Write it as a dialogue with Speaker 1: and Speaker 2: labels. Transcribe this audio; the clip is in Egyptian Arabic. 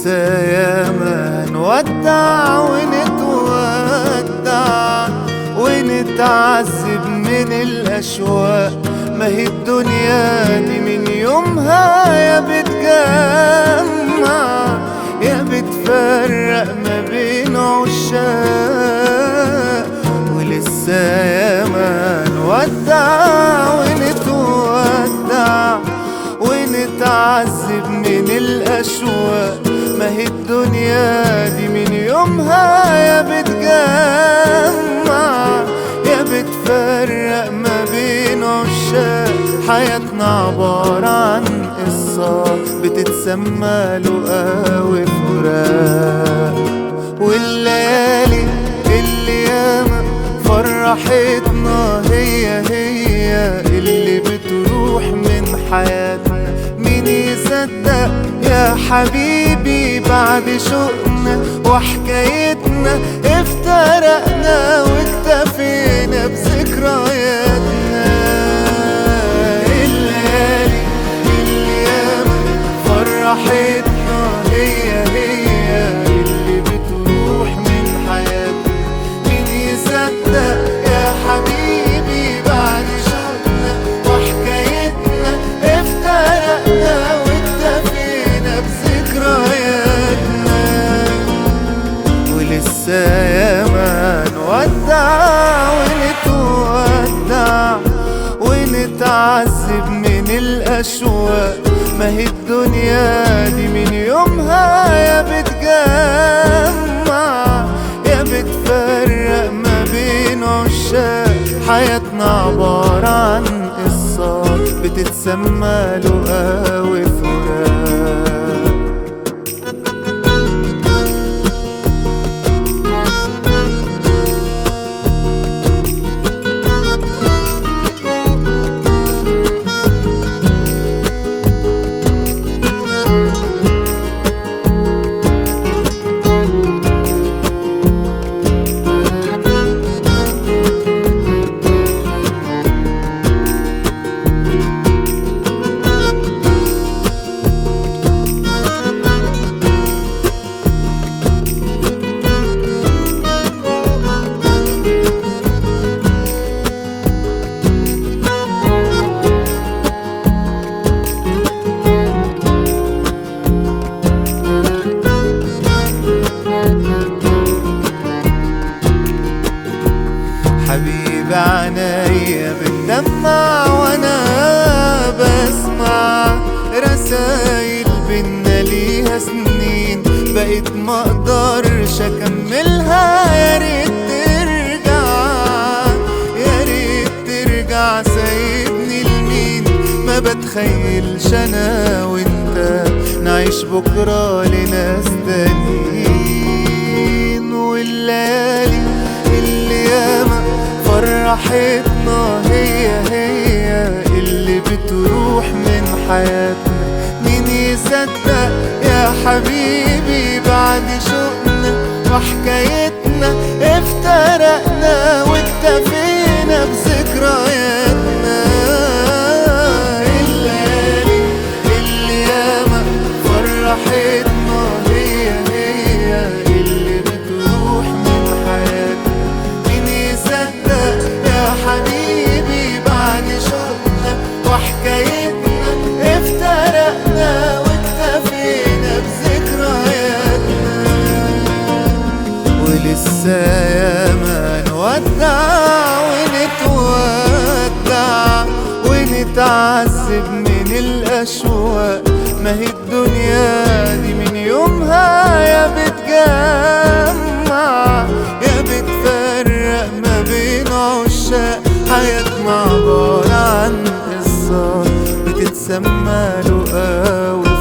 Speaker 1: ولسه ياما نودع ونتودع ونتعذب من الأشواق ما هي الدنيا دي من يومها يا بتجمع يا بتفرق ما بين عشاق ولسه ياما نودع ونتودع ونتعذب من الأشواق ما هي الدنيا دي من يومها يا بتجمع يا بتفرق ما بين عشاق حياتنا عبارة عن قصة بتتسمى لقا وفراق والليالي اللي ياما فرحتنا هي هي اللي بتروح من حياتنا مين يصدق يا حبيبي بعد شوقنا وحكايتنا افترقنا واكتفينا بذكرياتنا الليالي اللي ياما فرحتنا هي هي اللي بتروح من حياتنا مين يصدق يا حبيبي بعد شوقنا وحكايتنا افترقنا واكتفينا بذكرياتنا ولسه ياما نودع ونتودع ونتعذب من الأشواق ما هي الدنيا دي من يومها يا بتجمع يا بتفرق ما بين عشاق حياتنا عبارة عن قصة بتتسمى لقا وفراق حبيبي عنايا بتدمع وانا بسمع رسايل بينا ليها سنين بقيت ما اقدرش اكملها يا ريت ترجع يا ريت ترجع سايبني لمين ما بتخيلش انا وانت نعيش بكره لناس تانيين والليالي اللي ياما فرحتنا هي هي اللي بتروح من حياتنا مين يصدق يا حبيبي بعد شوقنا وحكايتنا افترقنا واكتفينا بذكرياتنا الليالي اللي ياما فرحتنا هي هي اللي بتروح من حياتنا مين يصدق يا حبيبي بعد شوقنا وحكايتنا افترقنا واكتفينا بذكرياتنا ولسه ياما نودع ونتودع ونتعذب من الأشواق ما هي الدنيا دي من يومها يا بتجمع يا بتفرق ما بين عشاق حياتنا عبارة عن قصة بتتسمى لقا